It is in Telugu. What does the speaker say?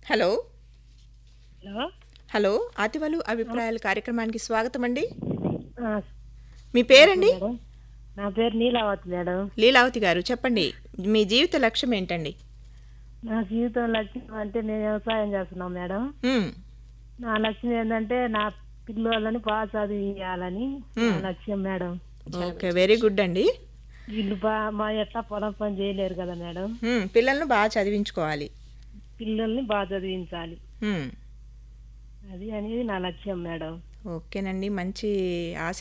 హలో హలో హలో అతివలు అభిప్రాయాల కార్యక్రమానికి స్వాగతం అండి ఆ, మీ పేరండి మేడం నా పేరు నీలావతి మేడం లీలావతి గారు చెప్పండి మీ జీవిత లక్ష్యం ఏంటండి నా జీవితం లక్ష్యం అంటే నేను వ్యవసాయం చేస్తున్నాను మేడం మ్మ్. నా లక్ష్యం ఏంటంటే నా పిల్లలని బాగా చదివించాలని నా లక్ష్యం మేడం ఓకే వెరీ గుడ్ అండి వీళ్ళు బా మా ఎట్లా పొలం పని చేయలేరు కదా మేడం మ్మ్. పిల్లలను బాగా చదివించుకోవాలి పిల్లల్ని బాగా చదివించాలి మ్మ్. అది అనేది నా లక్ష్యం మేడం ఓకేనండి మంచి ఆశ